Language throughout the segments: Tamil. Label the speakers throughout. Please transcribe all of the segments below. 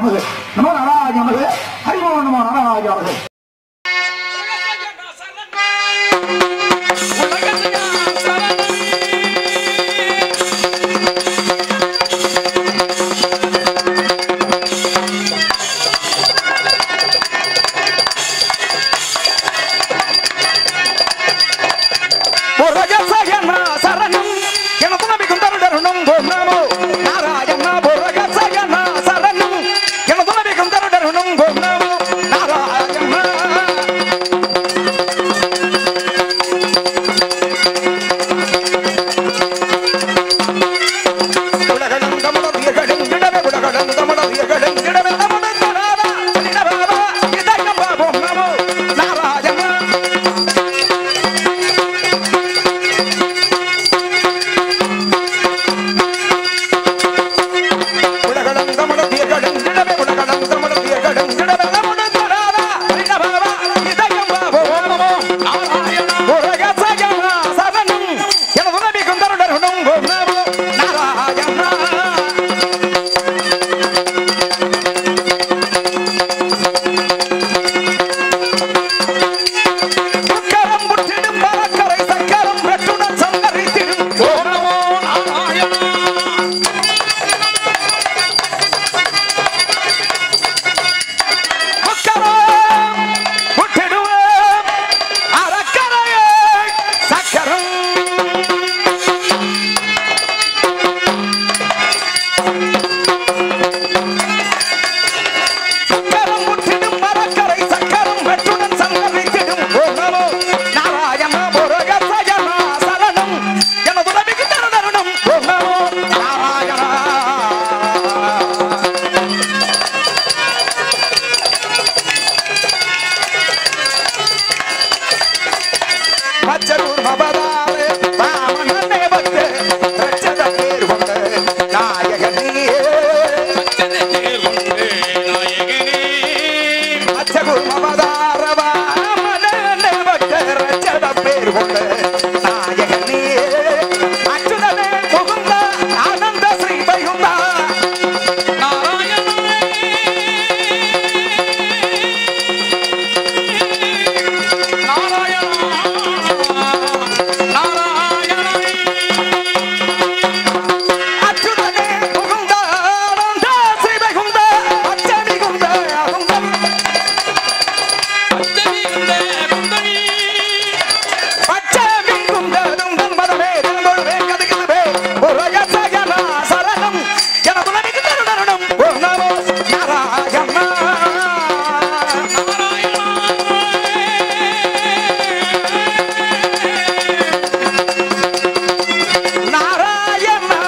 Speaker 1: நமது நமோ நாராஜ நமது ஹரிமோ நமோ நாராஜ நமது
Speaker 2: சரணம் எனக்கு நம்பிக்கும் தருடரும் நமோ நாராயண புரகசயன சரணம் எனக்கு நம்பிக்கும் தருடரும் நமோ நாராயண உலகளம் தமிழறியர்களும் இடமே உலகளம் தமிழறியர்களும் இடமே தமிழ் தராதா இடபாபா இதயம் பாபம் நமோ நாராயண உலகளம் தமிழறியர்களும் இடமே உலகளம் தமிழறியர்களும் இடமே தமிழ் தராதா இடபாபா இதயம் பாபம் நமோ நாராயண உலகசயன சரணம் எனது நபிக்கும் தருடரும் நமோ நாராயண சக்கரம் முற்றிடும் மரக்கரை சக்கரம் வெற்றுடன் சங்கரித்திடும் ஓம் நமோ நாராயணா சக்கரம் முற்றிடுவோம் அறக்கரையை சக்கரம் சக்கரம் முற்றிடும் மரக்கரை சக்கரம் வெற்றுடன் சங்கரித்திடும் ஓம் நமோ நாராயண முருகசயன சரணம் எனது நபிக்கு தருணம் ஓம் நமோ நாராயணா மச்சரூர் மபதாரே வாமனனே பக்த ரட்சத பேர் கொண்ட நாயகனே மச்சரூர் மபதார வாமனனே பக்த ரட்சத பேர் கொண்ட நாயகனே அச்சுதனே முகுந்த ஆனந்த ஸ்ரீ வைகுந்தா அச்சுதனே முகுந்த ஆனந்த ஸ்ரீ வைகுந்த அச்சமி குந்த அகுந்தம் பச்சமி குந்ததும் தன்மதமே தன்மொழவே கதுகிதுவே உலகசகன சரணம் எனது நபிக்கு தருணம் ஓம் நமோ நாராயணா நாராயணா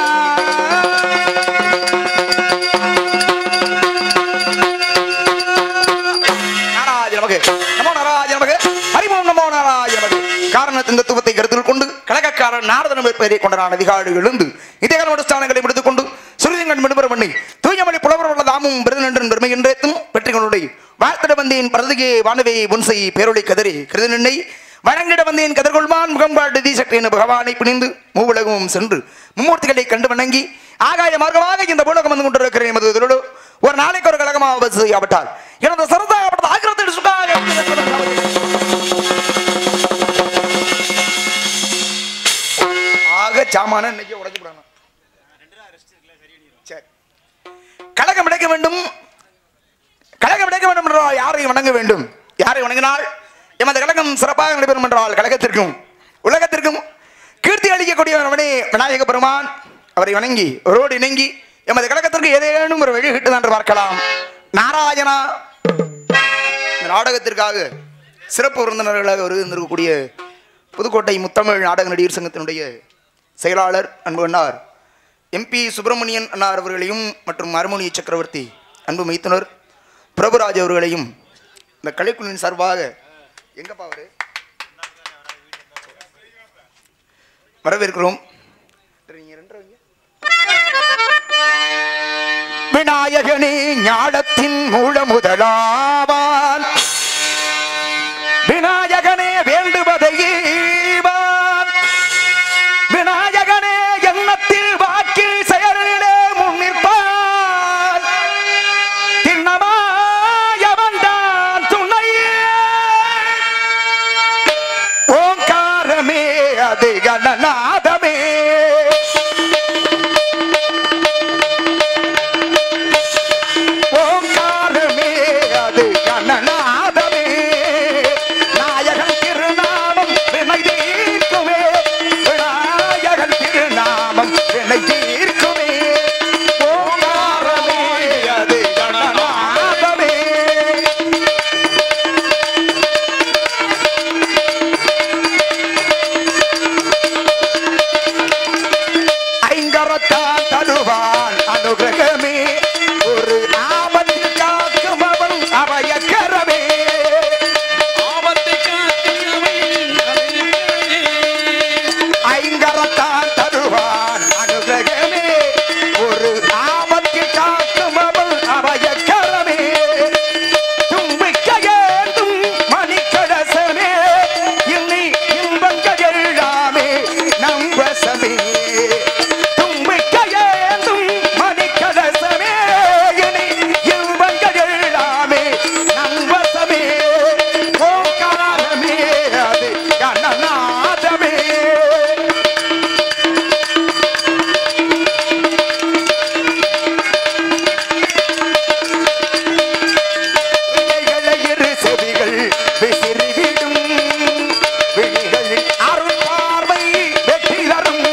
Speaker 2: நாராஜ நமக்கு நமோ நாராஜ நமக்கு ஹரிமோம் நமோ நாராஜ நமக்கு காரணத்தின் தத்துவத்தை கருத்தில் கொண்டு கழகக்காரன் நாரதனம் பெயரை கொண்டனான அதிகாரிகள் எழுந்து இதேகால ஸ்தானங்களை முடித்துக் கொண்டு சுருதிங்கன் விடுபட பண்ணி தூயமொழி புலவர் உள்ள தாமும் பிரதனன்றன் பெருமைகின்றேத்தும் வெற்றிகளுடைய வாழ்த்திட வந்தேன் பரதுகே வானவே புன்சை பேரொளி கதிரி கிருதனெண்ணை வழங்கிட வந்தேன் கதிர்கொள்வான் முகம்பாடு தீசக்தி என பகவானை பிணிந்து மூவுலகமும் சென்று மும்மூர்த்திகளை கண்டு வணங்கி ஆகாய மார்க்கமாக இந்த பூலகம் வந்து கொண்டிருக்கிறேன் எமது இதோடு ஒரு நாளைக்கு ஒரு கழகமாக செய்யப்பட்டால் எனது சரதாகப்பட்டது ஆக்கிரத்தில் சுகாக ஆக சாமான இன்னைக்கு உடைச்சு விடணும் சரி கழகம் கிடைக்க வேண்டும் கழகம் கிடைக்க வேண்டும் என்றால் யாரை வணங்க வேண்டும் யாரை வணங்கினால் எமது கழகம் சிறப்பாக நடைபெறும் என்றால் கழகத்திற்கும் உலகத்திற்கும் கீர்த்தி அளிக்கக்கூடியவனே விநாயக பெருமான் அவரை வணங்கி அவரோடு இணங்கி எமது கழகத்திற்கு ஏதேனும் ஒரு வழி கிட்டுதான் என்று பார்க்கலாம் நாராயணா இந்த நாடகத்திற்காக சிறப்பு விருந்தினர்களாக வருகின்றிருக்கக்கூடிய புதுக்கோட்டை முத்தமிழ் நாடக நடிகர் சங்கத்தினுடைய செயலாளர் அன்பு அண்ணார் எம்பி சுப்பிரமணியன் அண்ணார் அவர்களையும் மற்றும் அருமொழி சக்கரவர்த்தி அன்பு மைத்துனர் பிரபுராஜ் அவர்களையும் இந்த கலைக்குழுவின் சார்பாக எங்கப்பா அவரு வரவேற்கிறோம் சரி, நீங்க ரெண்டு வைங்க. விநாயகனே ஞானத்தின் மூல முதலாவான் விநாயகனே வேண்டுவதை ஈவான். விநாயகனே எண்ணத்தில் வாக்கில் செயலிலே முன்னிற்பான் கணநாதமே ஓங்காரமே அது கணநாதமே நாயகன் திருநாமம் வினை தீர்க்குமே விநாயகன் திருநாமம் வினை தீர்க்குமே ஓங்காரமே அது கணநாதமே ஐங்கரத்தான் தருவான் அனுகிரகமே ஒரு ஆபத்தில் காக்கும் அவன் அபயக்கரமே ஐங்கரத்தான் தருவான் அனுகிரகமே ஒரு ஆபத்தில் காக்கும் அவன் அபயக்கரமே தும்பிக்கையேந்தும் மணிக்கடசமே இன்னி இன்பங்கள் எல்லாமே நம்பசமே தும்பிக்கையேந்தும் மணிக்கடசமே இனி இன்பங்கள் எல்லாமே நம்பசமே ஓங்காரமே அது கணநாதமே விழிகளை இரு செவிகள் விசிறிவிடும் விழிகளில் அருள் பார்வை வெற்றி தரும்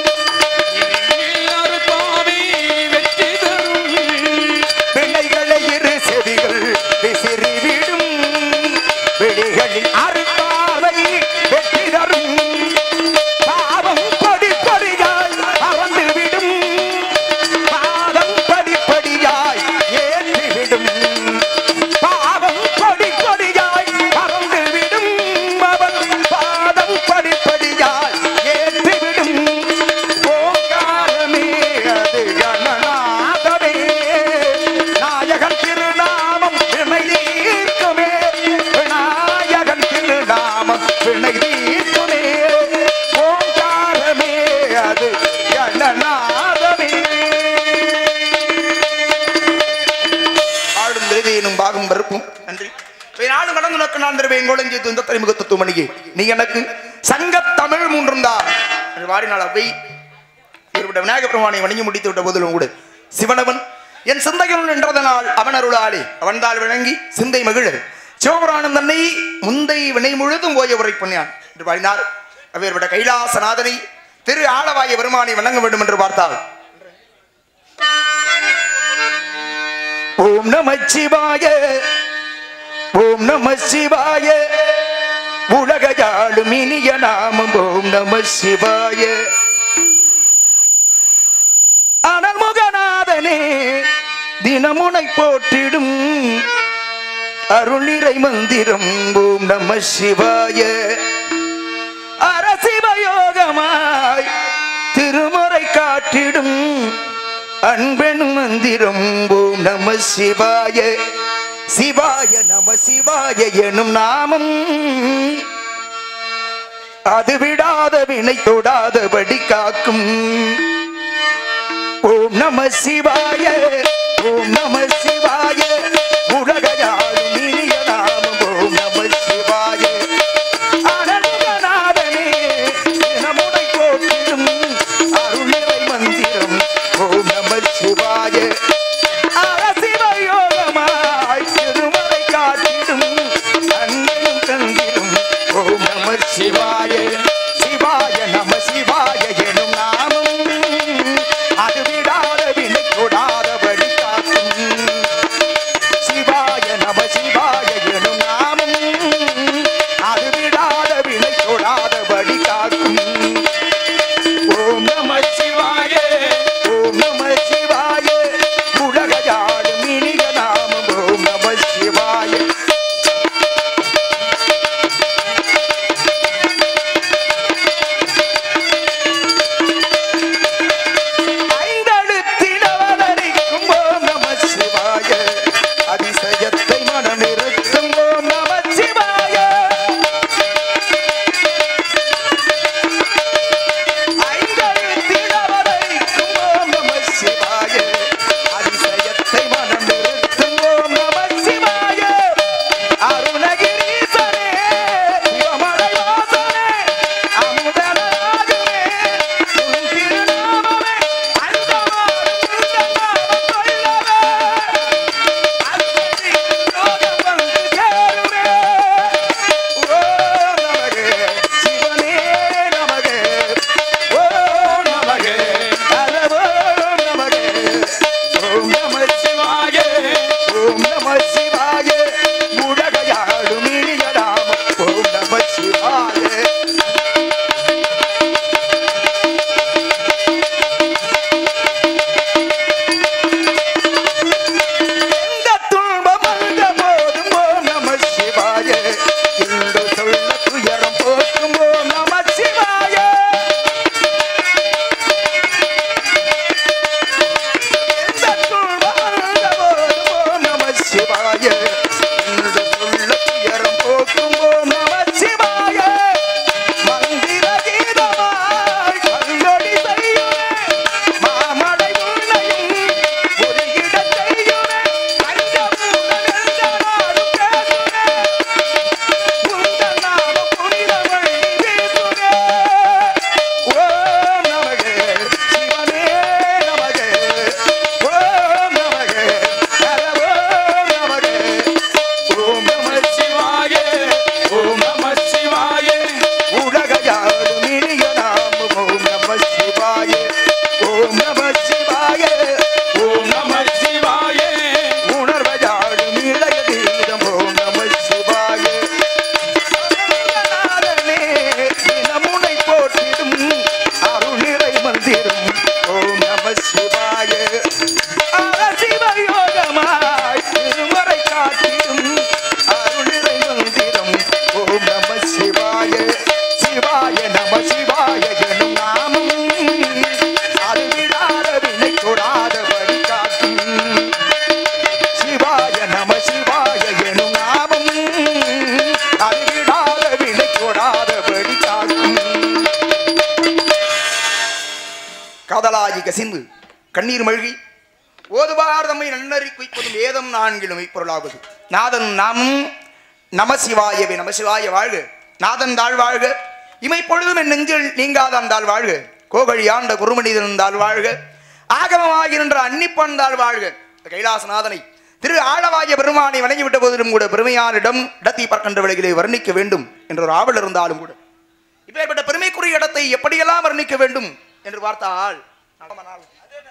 Speaker 2: விழிகளை இரு செவிகள் விசிறிவிடும் விழிகளில் அருள் பார்வை வெற்றி தரும் பாவம் படி படியாய் பறந்து விடும் பாதம் படிப்படியாய் ஏற்றிவிடும் பாவம் படிப்படியாய் பறந்து விடும் அவன் பாதம் படிப்படியாய் ஏற்றிவிடும் ஓங்காரமே அது கணநாதமே நாயகன் திருநாமம் வினை தீர்க்குமே விநாயகன் திருநாமம் வினை தீர்க்குமே ஓங்காரமே அது கணநாதமே ஆடும் தேவியனும் பாகம் வெறுப்பும் நன்றி நாளும் கடந்து நோக்கு நான் தருவேன் கோலஞ்சி துந்த தலைமுக தத்துவமணியே நீ எனக்கு சங்க தமிழ் மூன்றுந்தா என்று வாடினாள் அவை இவருடைய விநாயக பெருமானை வணங்கி முடித்து விட்ட போதிலும் கூட சிவனவன் என் சிந்தையில் நின்றதனால் அவன் அருளாளே அவன்தால் விளங்கி சிந்தை மகிழ சிவபுராணம் தன்னை முந்தை வினை முழுதும் ஓய உரை பண்ணியான் என்று பாடினார் அவருடைய கைலாசநாதனை திரு ஆளவாய பெருமானை வணங்க வேண்டும் என்று பார்த்தாள் ஓம் நம சிவாய ஓம் நம சிவாய உலக யாழும் இனிய நாமம் ஓம் நம சிவாய அனல்முகநாதனே தினமுனை போற்றிடும் அருளிரை மந்திரம் ஓம் நம சிவாய அரசிவயோகமாய் திருமுறை காட்டிடும் அன்பெண் மந்திரம் ஓம் நம சிவாய சிவாய நம சிவாய எனும் நாமம் அது விடாத வினை தொடாதபடி காக்கும் ஓம் நம சிவாய ஓம் நம சிவாய உலக யாரும் இனிய நாமம் ஓம் நம சிவாய அனந்தநாதனே தினமுனை போற்றிடும் அருளிவை மந்திரம் ஓம் நம சிவாய அரசிவயோகமாய் திருமலை காட்டிடும் அன்னையும் தந்திடும் ஓம் நம சிவாய சிவாய நம சிவாய எனும் நாமம் அது விடாத வினை கொடாதபடி கசிந்து கண்ணீர் மழ்கி ஓதுவார் தம்மை நன்னறி குய்ப்பதும் வேதம் நான்கிலும் மெய்ப்பொருளாவது நாதன் நாமும் நமசிவாயவே நமசிவாய வாழ்க நாதன் தாழ் வாழ்க இமை பொழுதும் என் நெஞ்சில் நீங்காதான் தாழ் வாழ்க கோகழி ஆண்ட குருமனிதன் தாழ் வாழ்க ஆகமமாகின்ற அன்னிப்பன் தாழ் வாழ்க கைலாசநாதனை திரு ஆழவாய பெருமானை வணங்கிவிட்ட போதிலும் கூட பெருமையான இடம் இடத்தை பார்க்கின்ற விலைகளை வர்ணிக்க வேண்டும் என்ற ஒரு ஆவல் இருந்தாலும் கூட இப்பேற்பட்ட பெருமைக்குரிய இடத்தை எப்படியெல்லாம் வர்ணிக்க வேண்டும் என்று பார்த்தால் நடமனால்.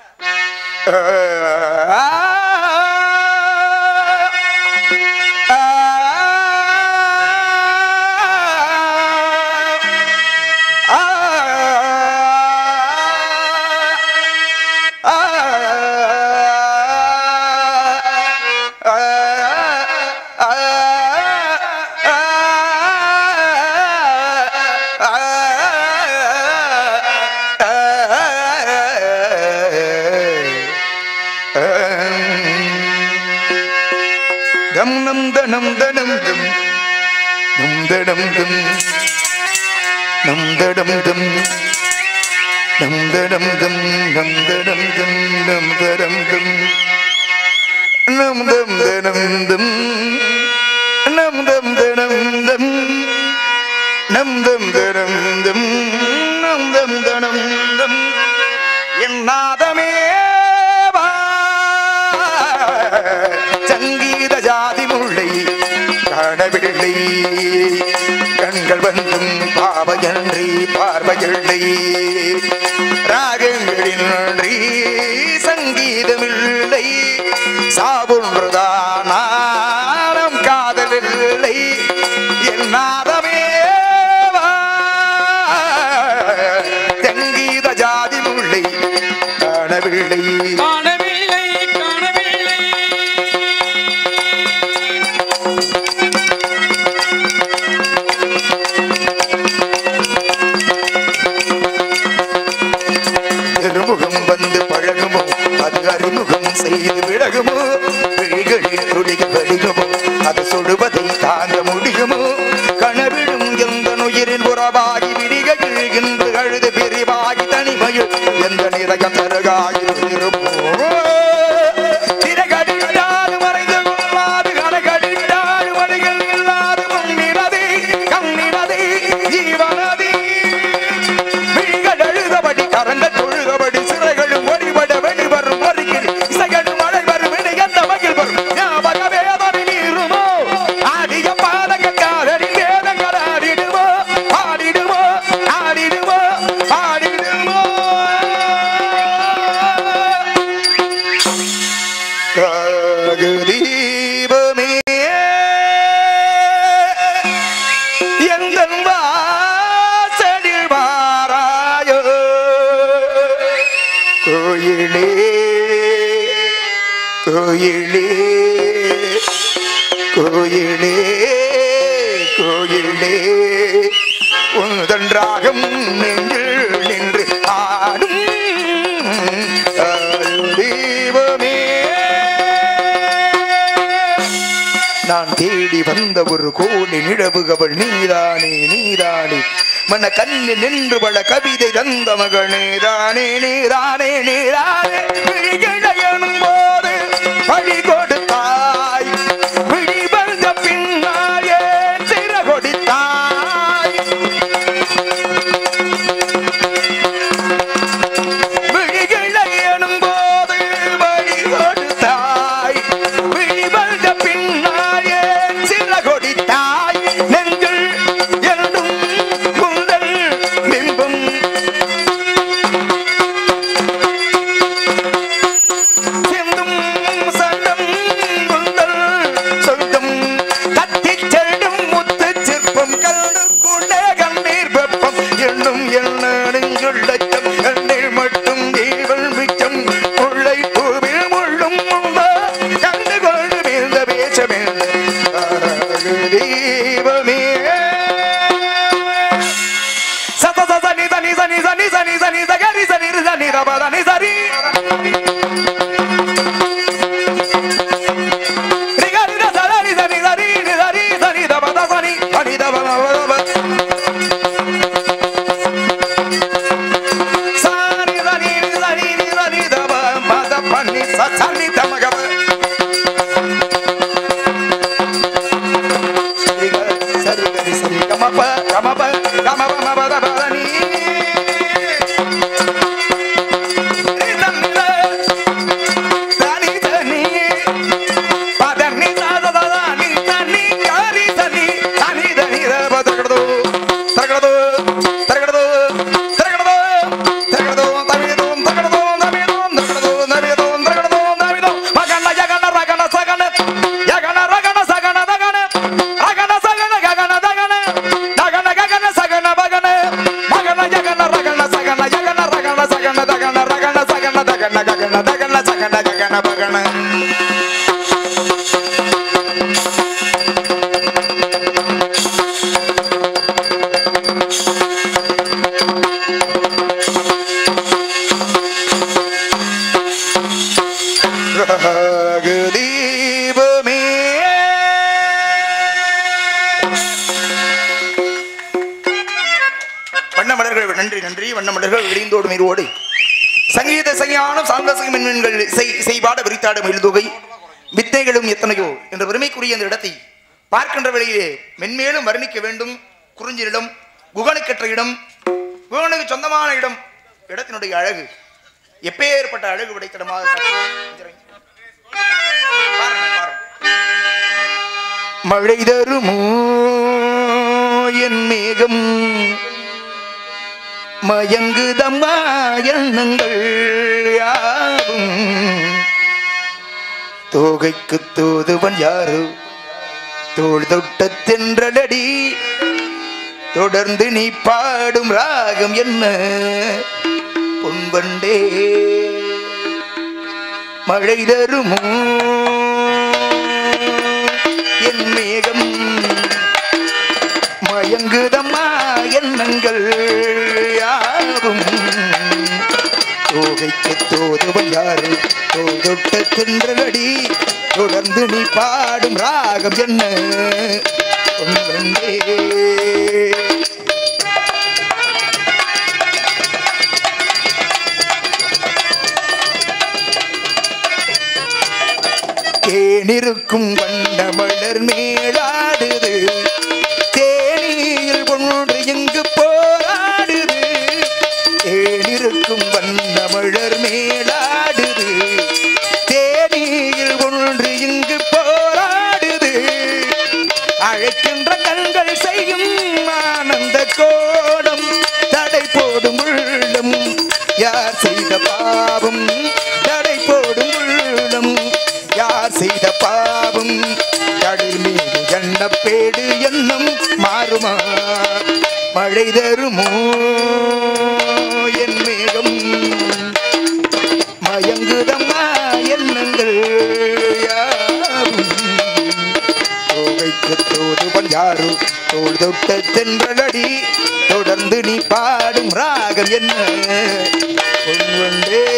Speaker 2: தம் நம் தனம் தனம் தம் நம் தடம் தம் நம் தடம் தம் நம் தடம் தம் நம் தடம் தம் நம் தடம் தம் நம் தம் தனம் தம் நம் தம் தனம் தம் நம் தம் தனம் தம் நம் தம் தனம் தம் என் நாதமே வா சங்கீத ஜாதி முல்லை காணவில்லை கண்கள் வந்தும் பாவையன்றி பார்வையில்லை ராகங்களின்றி சங்கீதமில்லை சாவுன்றுதானம் காதலில்லை என் நாதமே வா. சங்கீத ஜாதி முல்லை காணவில்லை
Speaker 3: காணவில்லை காணவில்லை
Speaker 2: திருமுகம் வந்து பழகுமோ அது அறிமுகம் செய்து விலகுமோ விழிகளில் துடிக வடிகுமோ அது சொல்வதை தாங்க முடியுமோ கனவிடும் எந்த உயிரில் உறவாகி விடிகளில் இன்று அழுது பிரிவாகி தனிமையில் எந்த நிதயம் தருகாகி இருப்போ திரைகளிடாது மறைந்து கொள்ளாது கடைகளிடாது வழிகள் இல்லாது கண்ணினதே கண்ணினதே ஜீவனதே விழிகள் அழுதபடி கரண்ட தொழுதபடி சிறைகளும் ஒளிபட வெளிவரும் வருகிற இசைகளும் மழை வரும் இணை எந்த மகிழ் வரும் ஞாபக வேதனை நீருமோ ஆடிய பாதக காதலில் வேதங்கள் ஆடிடுமோ ஆடிடுமோ ஆடிடுமோ ஆடிடுமோ காகுதீபமே எந்தன் வாசலில் வாராயோ கோயிலே கோயிலே கோயிலே கோயிலே உந்தன் ராகம் நெஞ்சில் நின்று ஆடும் தீபமே நான் தேடி வந்த ஒரு கோடி நிழவுகவள் நீதானே நீதானே மன கண்ணில் நின்று பல கவிதை தந்த மகள் நீதானே நீதானே நீதானே விழிகிழையணும் போது வழி கொடுத்தாய் விழி வந்த பின்னால் ஏன் சிற கொடுத்தாய் விழிகிழையணும் போது வழி கொடுத்தாய் விழி வந்த பின்னால் ஏன் சிற கொடுத்தாய் நெஞ்சில் எழுதும் குந்தல் பிம்பம் சிந்தும் மோகனம் ராகு தீபமே வண்ண மலர்கள் நன்றி நன்றி வண்ண மலர்கள் விரிந்தோடு மீறுவோடு சங்கீத சங்கியானம் சாந்தசங்க மின்மீன்கள் செய் செய்பாட விரித்தாடும் எழுதுகை வித்தைகளும் எத்தனையோ என்ற பெருமைக்குரிய அந்த இடத்தை பார்க்கின்ற வேளையிலே மென்மேலும் வர்ணிக்க வேண்டும் குறிஞ்சியிடம் குகனுக்கற்ற இடம் குகனுக்கு சொந்தமான இடம் இடத்தினுடைய அழகு எப்பேற்பட்ட அழகு படைத்தடமாக பாருங்க, பாருங்க. மழை தருமோ என் மேகம் மயங்குதம்மா எண்ணங்கள் யாவும் தோகைக்கு தூதுவன் யாரு தோள் தொட்ட தென்றலடி தொடர்ந்து நீ பாடும் ராகம் என்ன பொன்வண்டே மழை தருமோ என் மேகம் மயங்குதம்மா எண்ணங்கள் யாவும் தோகைக்கு தோதுவன் யாரு தோதொட்ட தின்றலடி தொடர்ந்து நீ பாடும் ராகம் என்ன பொன்வண்டே தேனிருக்கும் வண்ண மலர் மேலாடுது தேனியில் ஒன்று இங்கு போராடுது தேனிருக்கும் வண்ண மலர் மேலாடுது தேனியில் ஒன்று இங்கு போராடுது அழைக்கின்ற கண்கள் செய்யும் ஆனந்த கோடம் தடை போடும் உள்ளம் யார் செய்த பாவம் தடை போடும் உள்ளம் யார் செய்த பாவம் கடல் மீது எண்ணப்பேடு எண்ணம் மாறுமா மழை தருமோ என் மேகம் மயங்குதம்மா எண்ணங்கள் யாவும் தோகைக்கு தோதுவன் யாரு தோல் தொட்ட தென்றலடி தொடர்ந்து நீ பாடும் ராகம் என்ன பொன்வண்டே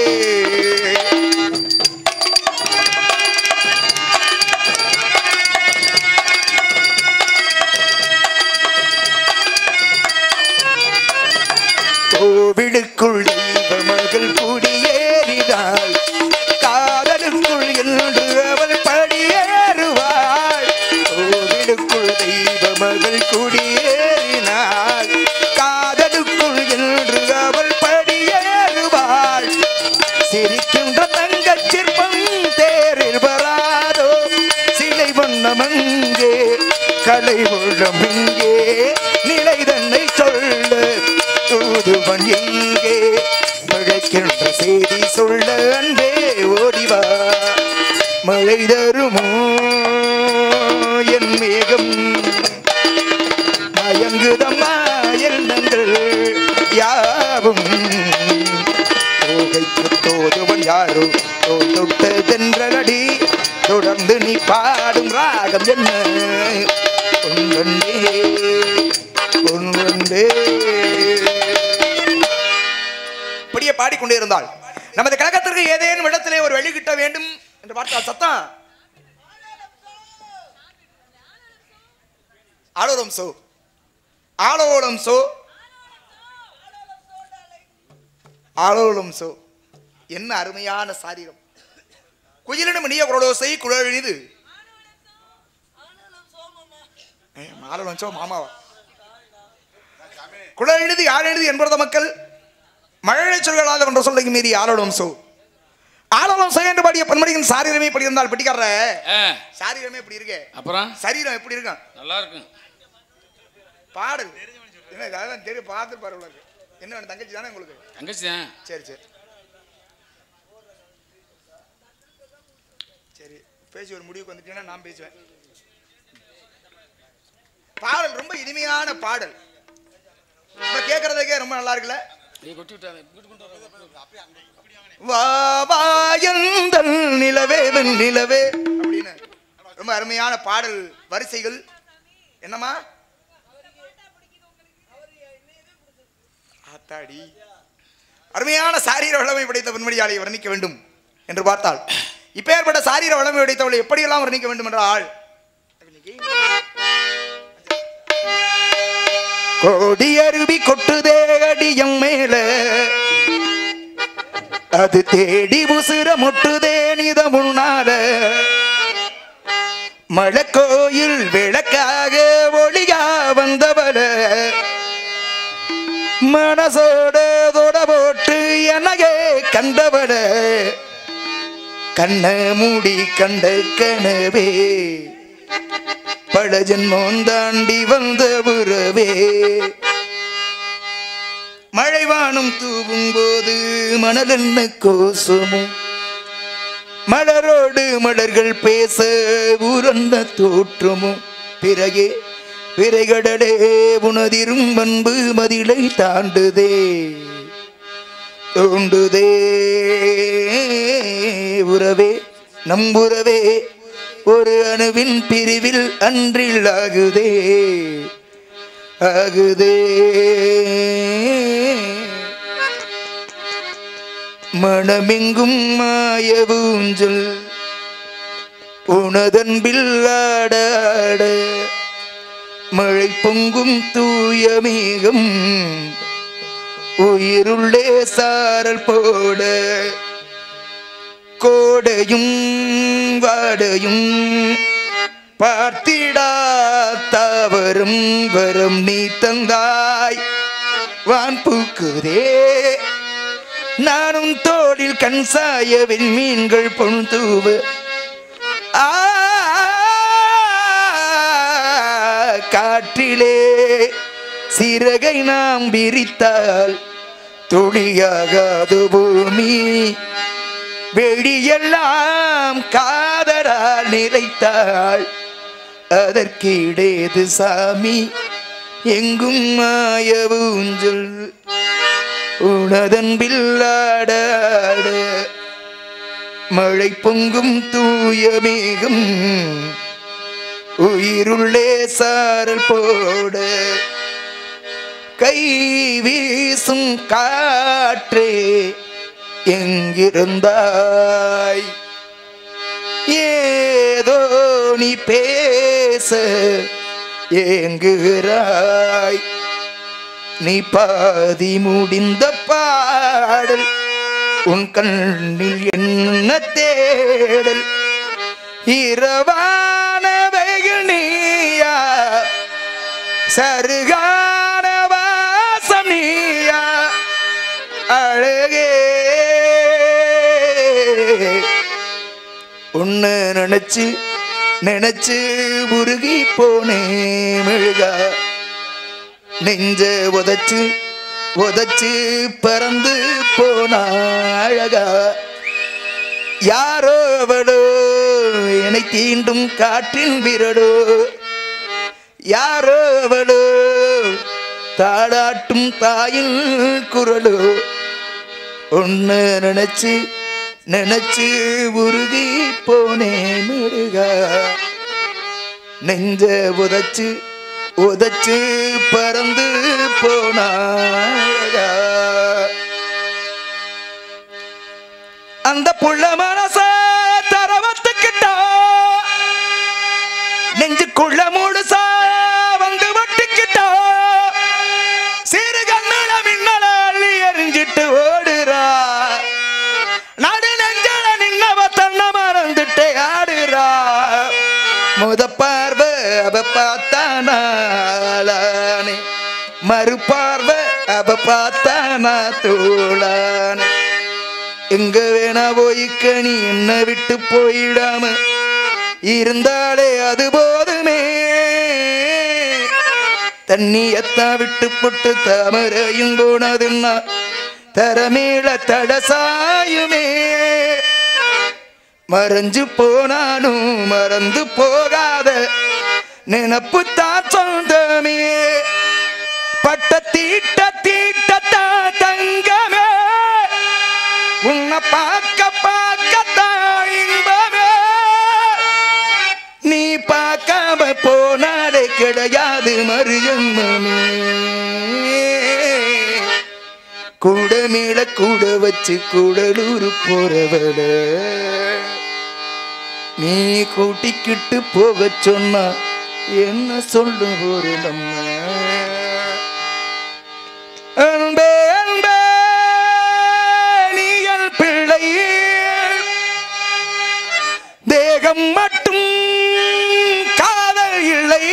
Speaker 2: கோவிலுக்குள் தெய்வ மகள் குடியேறினாள் காதலுக்குள் என்று அவள் படியேறுவாள் கோவிலுக்குள் தெய்வ மகள் குடியேறினாள் காதலுக்குள் என்று அவள் படியேறுவாள் சிரிக்கின்ற தங்கச் சிற்பம் தேரில் வராதோ சிலை வண்ணமங்கே கலை உள்ளம் இங்கே நிலை தன்னை சொல்ல தூதுவன் எங்கே பிழைக்கின்ற செய்தி சொல்ல அன்பே ஓடிவா மழை தருமோ என் மேகம் மயங்குதம்மா எண்ணங்கள் யாவும் தோகைக்கு தோதுவன் யாரோ தோல் தொட்ட தென்றலடி தொடர்ந்து நீ பாடும் ராகம் என்ன பொன்வண்டே பொன்வண்டே இப்படியே பாடிக்கொண்டே இருந்தாள் நமது கழகத்திற்கு ஏதேனும் இடத்திலே ஒரு வழி கிட்ட வேண்டும் என்று பார்த்தால் சத்தம் ஆளோரம் சோ ஆளோலம் சோ ஆளோலம் சோ என்ன அருமையான சாரீரம் குயிலினும் இனிய குரலோசை குழலிது ஆளோலம் சோ மாமாவா குழல் எழுதி யார் எழுதி என்பத மக்கள் மழை சொல்களால் என்ற சொல்லை மீறி ஆளோலம் சோ ஆளோலம் சோ என்று பாடிய பன்மடியின் சாரீரமே இப்படி இருந்தால் பிடிக்கார
Speaker 3: ஆ,
Speaker 2: சாரீரமே இப்படி இருக்கு
Speaker 3: அப்புறம்
Speaker 2: சரீரம் எப்படி இருக்கும்
Speaker 3: நல்லா இருக்கும்
Speaker 2: பாடல் என்ன அதான் தெரியும் பார்த்து பாரு உங்களுக்கு என்ன வேணும் தங்கச்சி தானே உங்களுக்கு
Speaker 3: தங்கச்சி தான்
Speaker 2: சரி சரி சரி பேசி ஒரு முடிவுக்கு வந்துட்டீங்கன்னா நான் பேசுவேன் பாடல் ரொம்ப இனிமையான பாடல் நம்ம கேட்கறதுக்கே ரொம்ப நல்லா இருக்குல்ல வா வா எந்தன் நிலவே வெண் நிலவே அப்படின்னு ரொம்ப அருமையான பாடல் வரிசைகள் என்னம்மா ஆத்தாடி அருமையான சாரீர வளமை படைத்த பெண்மணியாளை வர்ணிக்க வேண்டும் என்று பார்த்தால் இப்பேற்பட்ட சாரீர வளமை படைத்தவளை எப்படியெல்லாம் வர்ணிக்க வேண்டும் என்றால் கோடி அருவி கொட்டுதே அடியம் மேல அது தேடி உசுர முட்டுதே நித முன்னால மழக்கோயில் விளக்காக ஒளியா வந்தவள மனசோட தொட போட்டு என்னையே கண்டவள கண்ண மூடி கண்ட கனவே பல ஜென்மம் தாண்டி வந்த உறவே மழைவானம் தூவும் போது மணல் என்ன கோசமும் மலரோடு மலர்கள் பேச உரண்ட தோற்றமும் பிறகே பிறைகடலே உனதிரும் அன்பு மதிலை தாண்டுதே தோண்டுதே உறவே நம்புறவே ஒரு அணுவின் பிரிவில் அன்றில் ஆகுதே ஆகுதே மனமெங்கும் மாயவூஞ்சல் உனதன்பில் ஆடாட மழை பொங்கும் தூய மேகம் உயிருள்ளே சாரல் போட கோடையும் வாடையும் பார்த்திடா தாவரும் வரம் நீ தந்தாய் வான் பூக்குதே நானும் தோளில் கண் சாய விண்மீன்கள் பொன் தூவ ஆ, காற்றிலே சிறகை நாம் விரித்தால் துளியாகாது பூமி வெளியெல்லாம் காதலால் நிறைத்தாள் அதற்கிடேது சாமி எங்கும் மாயவூஞ்சல் உனதன்பில் ஆடாட மழை பொங்கும் தூய மேகம் உயிருள்ளே சாரல் போட கை வீசும் காற்றே எங்கிருந்தாய் ஏதோ நீ பேச ஏங்குகிறாய் நீ பாதி முடிந்த பாடல் உன் கண்ணில் என்ன தேடல் இரவான வெயில் நீயா சருகான வாசம் நீயா அழகே உன்னை நினைச்சு நினைச்சு உருகி போனே மெழுகா நெஞ்ச உதச்சு உதச்சு பறந்து போனா அழகா யாரோ அவளோ என்னை தீண்டும் காற்றின் விரடோ யாரோ அவளோ தாளாட்டும் தாயின் குரலோ ஒன்னு நினைச்சு நினைச்சு உருகி போனே மெழுகா நெஞ்ச உதச்சு உதச்சு பறந்து போனாயா அந்த புள்ள மனச தரவத்துக்கிட்டா நெஞ்சுக்குள்ள முழுசா வந்து வட்டிக்கிட்டா சிறு கண்ணல மின்னல அள்ளி எரிஞ்சிட்டு ஓடுறா நடு நெஞ்சல நின்னவ தன்னை மறந்துட்டே ஆடுறா முத பார்வை அவ பார்த்தானே மறு பார்வை அவ பார்த்தானா தோளானே எங்க வேணா போய்க்க நீ என்ன விட்டு போயிடாம இருந்தாலே அது போதுமே தண்ணியத்தான் விட்டு போட்டு தாமரையும் போனதுன்னா தரமேல தடசாயுமே மறைஞ்சு போனாலும் மறந்து போகாத நினப்பு தான் சொந்தமே பட்ட தீட்ட தீட்டத்தா தங்க போனாலே கிடையாது மறுஜன்மமே கூட மேல கூட வச்சு கூடலூர் போறவள நீ கூட்டிக்கிட்டு போக சொன்னா என்ன சொல்லு ஒரு நம்ம அன்பே அன்பே நீயல் பிள்ளை தேகம் மட்டும் காதல் இல்லை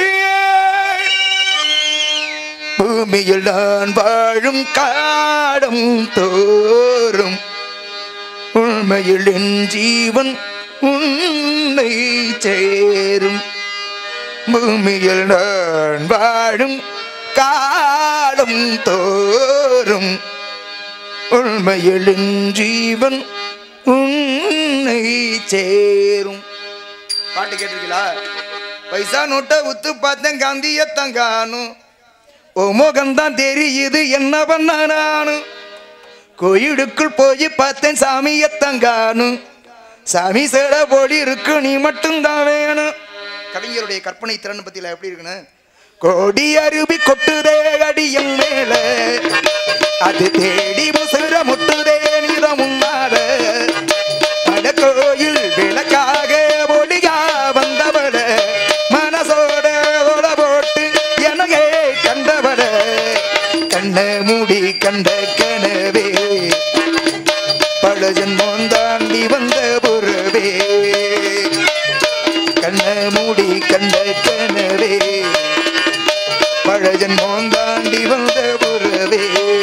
Speaker 2: பூமியில் நான் வாழும் காடம் தோறும் உண்மையில் என் ஜீவன் உன்னை சேரும் பூமியில் நான் வாழும் காலம் தோறும் உண்மையில் என் ஜீவன் உன்னை சேரும் பாட்டு கேட்டிருக்கீங்களா பைசா நோட்டை உத்து பார்த்தேன் காந்தியத்தான் காணும் ஓ முகம்தான் தெரியுது என்ன பண்ண நானு கோயிலுக்குள் போய் பார்த்தேன் சாமியத்தான் காணும் சாமி சேட போடி இருக்கு நீ மட்டும்தான் வேணும் கவிஞருடைய கற்பனை திறன் பத்தில எப்படி இருக்குன்னு கோடி அருவி கொட்டுதே அடியன் மேல அது தேடி முசுர முட்டுதே நித முன்னால அட கோயில் விளக்காக ஒளியா வந்தவள மனசோட ஓட போட்டு எனகே கண்டவள கண்ண மூடி கண்ட கனவே பல ஜன்மம் தாண்டி வந்த புறவே கண்ண மூடி கண்ட கனவே பல ஜன்மம் தாண்டி வந்த புறவே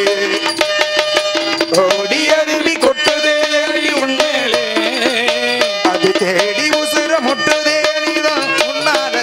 Speaker 2: ஓடி அருவி கொட்டுதே அடி உண்மையிலே அது தேடி உசுர முட்டுதே நீதான் முன்னால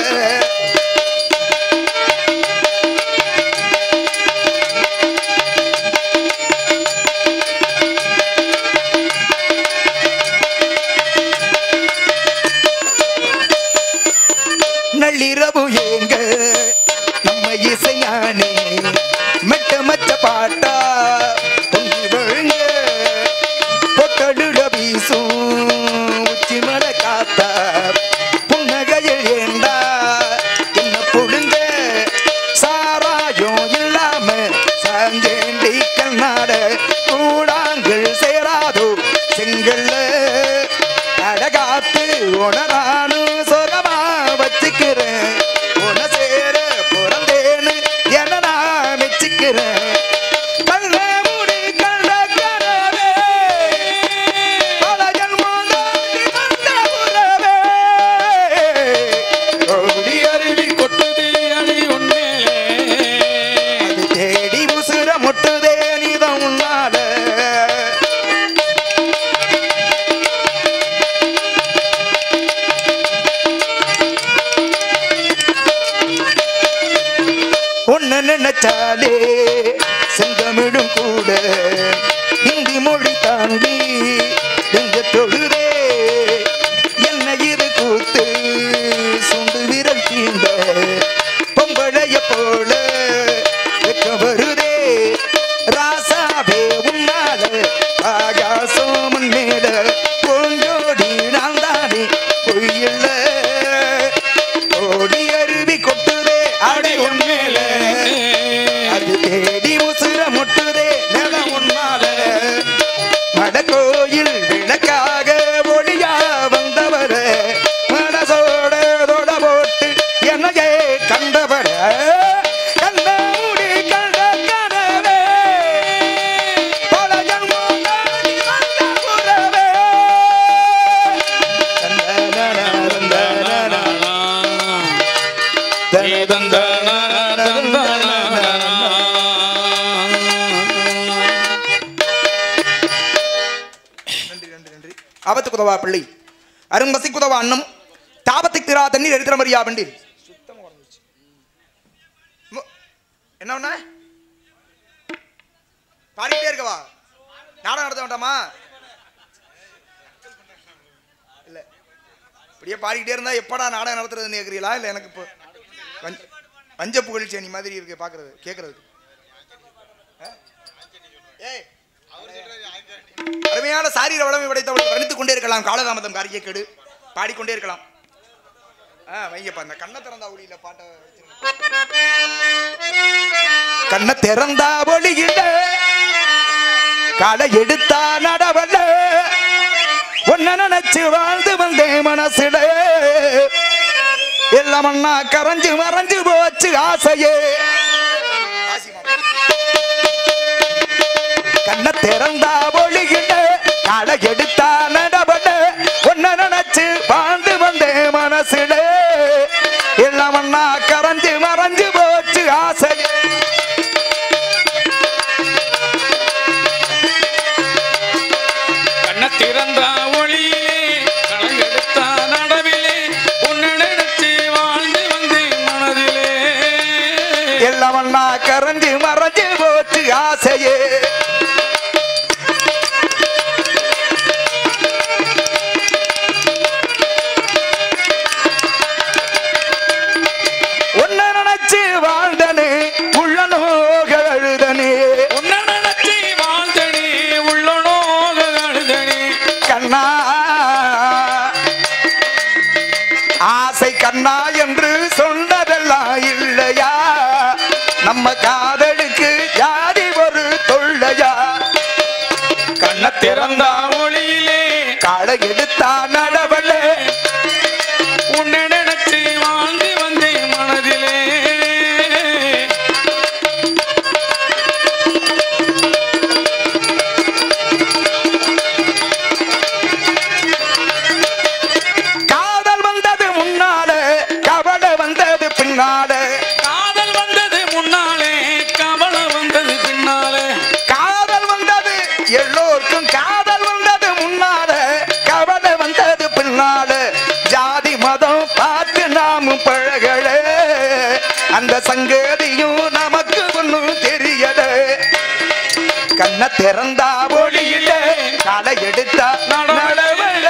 Speaker 2: நள்ளிரவு ஏங்க நம்ம இசையானே மெட்ட மச்ச பாட்டா பொங்கி விழுங்க பொட்டடுட வீசும் உச்சி மட காத்தா புன்னகையில் ஏண்டா என்ன புடுங்க சாராயம் இல்லாம சாஞ்சேண்டி கண்ணாட கூடாங்கள் சேராதோ செங்கல்ல அடகாத்து உணரானு சொகமா வச்சுக்கிறேன் உன சேர பிறந்தேன்னு என்ன நான் மெச்சுக்கிறேன் கண்ண மூடி கண்ட கனவே பல ஜன்மம் தாண்டி வந்த உறவே. ஓடி அருவி கொட்டுதே அடி உண்மையிலே. அது தேடி உசுர முட்டுதே நீதான் உன்னால ஒன்னு நினைச்சாலே செந்தமிழும் கூட ஹிந்தி மொழி தாண்டி எங்க தொழுதே என்ன இது கூத்து சுண்டு விரல் தீண்ட பொம்பளைய போல வெக்க வருதே ராசாவே உன்னால ஆகாசம் மேல பூஞ்சோடி நான் தானே பொய்யில்ல ஓடி அருவி கொட்டுதே அடை உண்மையில அது தேடி உசுர முட்டுதே நில உன்னால மடக்கோயில் விளக்காக ஒளியா வந்தவர மனசோட தொட போட்டு என்னையே கண்டவர கண்ண மூடி கண்ட கனவே பல ஜன்மம் தாண்டி வந்த உறவே. தந்தனன, தந்தனன, நன்றி நன்றி நன்றி ஆபத்து குதவா பிள்ளை அரும்பசி குதவா அன்னம் தாபத்துக்கு திரா தண்ணீர் எடுக்கிற மாதிரியா வண்டி சுத்தமா உடஞ்சிருச்சு. மு- என்ன பண்ண பாடிக்கிட்டே இருக்கவா நாடகம் நடத்த வேண்டாமா இல்ல இப்படியே பாடிக்கிட்டே இருந்தா எப்படா நாடகம் நடத்துறதுன்னு கேக்குறீங்களா இல்ல எனக்கு இப்போ வஞ்ச- வஞ்ச புகழ்ச்சி நீ மாதிரி இருக்கு பாக்குறது கேக்குறதுக்கு ஆ? ஏய் அருமையான சாரீர வளமை படைத்தவர்கள் வர்ணித்துக் கொண்டே இருக்கலாம் காலதாமதம் காரிய கெடு பாடிக்கொண்டே இருக்கலாம் ஆ, வைங்கப்பா இந்த கண்ணை திறந்தா ஒளியில பாட்டை வச்சிருங்க. கண்ணை திறந்தா ஒளியில களை எடுத்தா நடவல்ல ஒன்ன நினைச்சு வாழ்ந்து வந்தேன் மனசுல எல்லாம் அண்ணா கரைஞ்சு மறைஞ்சு போச்சு ஆசையே கண்ணை திறந்தா ஒளியில களை எடுத்தா நடவல்ல ஒன்ன நினைச்சு வாழ்ந்து வந்தேன் மனசுல எல்லாம் அண்ணா கரைஞ்சு மறைஞ்சு போச்சு ஆசையே
Speaker 3: கண்ண திறந்த ஒளியிலே களங்கெடுத்த நடவிலே உன்னை நினைச்சு வாழ்ந்து வந்தேன் மனதிலே
Speaker 2: எல்லாம் அண்ணா கரைஞ்சு மறைஞ்சு போச்சு ஆசையே உன்னை நினைச்சு வாழ்ந்தனே உள்ளனோக அழுதனே
Speaker 3: உன்னை நினைச்சு வாழ்ந்தனே உள்ளனோக அழுதனே
Speaker 2: கண்ணா ஆசை கண்ணா என்று சொன்னதெல்லாம் இல்லையா நம்ம காதலுக்கு ஜாதி ஒரு தொல்லையா கண்ண
Speaker 3: திறந்த
Speaker 2: திறந்தா
Speaker 3: ஒளியிலே
Speaker 2: களை எடுத்தா நடவல்ல
Speaker 3: உன்னை நினைச்சு வாழ்ந்து வந்தேன் மனதிலே
Speaker 2: காதல் வந்தது முன்னால கவலை வந்தது பின்னால
Speaker 3: காதல் வந்தது முன்னாலே கவலை வந்தது பின்னாலே
Speaker 2: காதல் வந்தது எல்லோருக்கும் காதல் வந்தது முன்னால கவலை வந்தது பின்னால ஜாதி மதம் பார்த்து நாமும் பழகல அந்த சங்கதியும் நமக்கு ஒன்றும் தெரியல கண்ண திறந்தா ஒளியில களை எடுத்தா நடவல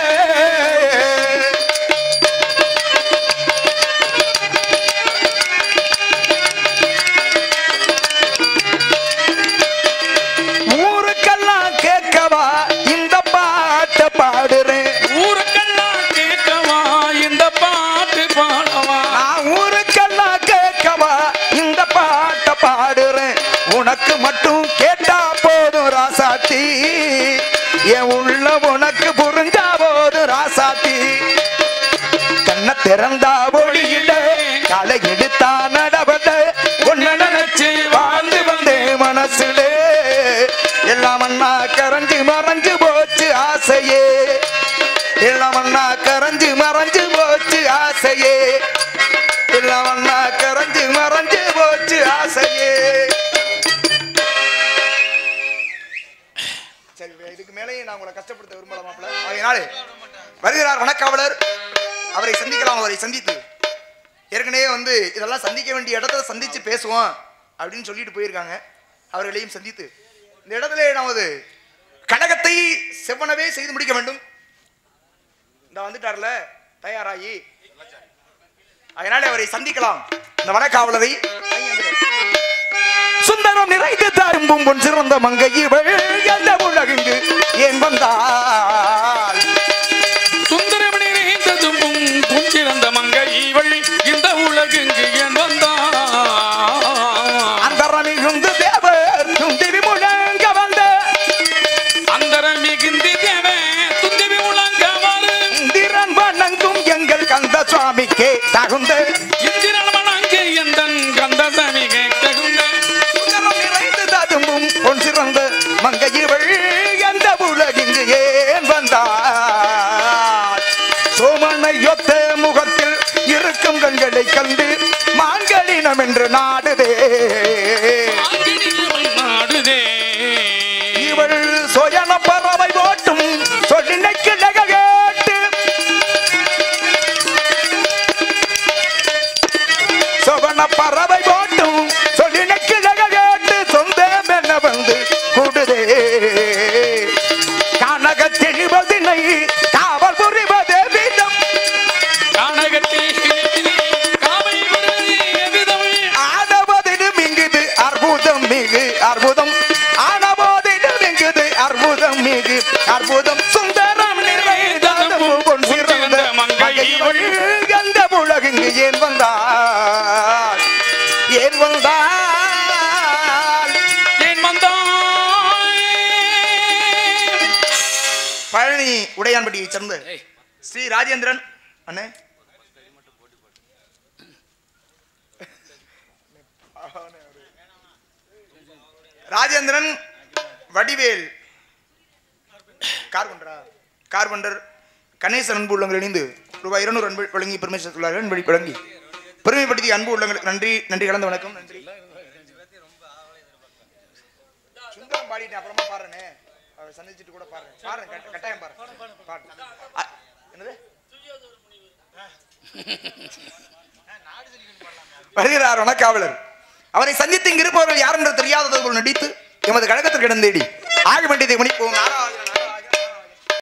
Speaker 2: ஊருக்கெல்லாம் கேட்கவா இந்த பாட்டை பாடுறேன்
Speaker 3: ஊருக்கெல்லாம் கேட்கவா இந்த பாட்டு பாடவா
Speaker 2: நான் ஊருக்கெல்லாம் கேட்கவா இந்த பாட்டை பாடுறேன் உனக்கு மட்டும் கேட்டா போதும் ராசாத்தி என் உள்ள உனக்கு புரிஞ்சா போதும் ராசாத்தி கண்ண திறந்தா ஒளியில களை எடுத்தா நடவல உன்ன நினைச்சு வாழ்ந்து வந்தேன் மனசுல எல்லாம் அண்ணா கரைஞ்சு மறைஞ்சு போச்சு ஆசையே எல்லாம் அண்ணா கரைஞ்சு மறைஞ்சு போச்சு ஆசையே எல்லாம் அண்ணா கரைஞ்சு மறைஞ்சு போச்சு ஆசையே சரி இதுக்கு மேலேயும் நான் உங்களை கஷ்டப்படுத்த விரும்பல மாப்பிள்ள அதனாலே வருகிறார் வணக்காவலர் அவரை சந்திக்கலாம் அவரை சந்தித்து ஏற்கனவே வந்து இதெல்லாம் சந்திக்க வேண்டிய இடத்துல சந்திச்சு பேசுவோம் அப்படின்னு சொல்லிட்டு போயிருக்காங்க அவர்களையும் சந்தித்து இந்த இடத்துல நமது கழகத்தை செவ்வனவே செய்து முடிக்க வேண்டும் இந்த வந்துட்டார்ல தயாராகி அதனால அவரை சந்திக்கலாம் இந்த வனக்காவலரை சுந்தரம் நிறைந்து தரும்பும் பொன் சிறந்த மங்கை இவள் எந்த உலகுங்கு ஏன் வந்தாள்
Speaker 3: சுந்தரமணி நிறைந்ததும் புஞ்சிறந்த மங்கை இவள் இந்த உலகெங்கு என் வந்தா
Speaker 2: அந்த மிகுந்து தேவர் துந்திவி முழங்க வந்த
Speaker 3: அந்தர மிகுந்தி தேவ துந்திவி முழங்க வரு
Speaker 2: திறன் வணங்கும் எங்கள் கந்த சுவாமிக்கே தகுந்த
Speaker 3: இந்திரன் வணங்கு எந்தன் கந்தசமி கேட்குந்த
Speaker 2: சுந்தரம் நிறைந்து ததும்பும் பொன் சிறந்த மங்கை இவள் எந்த உலகிங்கு ஏன் வந்தாள் சோமனை ஒத்த முகத்தில் இருக்கும் கண்களை கண்டு மாங்கலினம் என்று நாடுதே
Speaker 3: நாடுதே
Speaker 2: இவள் சொயன பறவை ஓட்டும் சொல்லினை கிழக கேட்டு சொவன பறவை ஓட்டும் சொல்லினை கிழக கேட்டு சொந்தம் என்ன வந்து கூடுதே கனக தெளிவதினை காவல் புரிவதே விதம்
Speaker 3: கானகத்தில் காவை வருவது எவ்விதம்
Speaker 2: ஆனவதிலும் இங்குது அற்புதம் மிகு அற்புதம் ஆனவதிலும் இங்குது அற்புதம் மிகு அற்புதம் சுந்தரம் நிறைந்ததும் பொன் சிறந்த மங்கை இவள் எந்த உலகின் ஏன் வந்தாள் ஏன் வந்தாள்
Speaker 3: ஏன் வந்தாய்
Speaker 2: பழனி உடையான்பட்டியை சேர்ந்த
Speaker 3: ஏய்,
Speaker 2: ஸ்ரீ ராஜேந்திரன் அண்ணே ராஜேந்திரன் வடிவேல் கார்பண்டரா கார்பண்டர் கணேசன் அன்பு உள்ளங்கள் இணைந்து ரூபாய் இருநூறு அன்பு வழங்கி பெருமை சேர்த்துள்ளார்கள் அன்பு வழங்கி பெருமைப்படுத்திய அன்பு உள்ளங்களுக்கு நன்றி நன்றி கலந்த வணக்கம் நன்றி சுந்தரம் பாடிட்டு அப்புறமா பாடுறேனே அவரை சந்திச்சுட்டு கூட பாடுறேன் பாடுறேன் கட்ட- கட்டாயம் பாடுறேன் பாடு அ, என்னது வருகிறார் வனக்காவலர் அவரை சந்தித்து இங்கு இருப்பவர்கள் யார் என்று தெரியாதது போல் நடித்து எமது கழகத்திற்கு இடம் தேடி ஆக வேண்டியதை முடிப்போம் நாராயண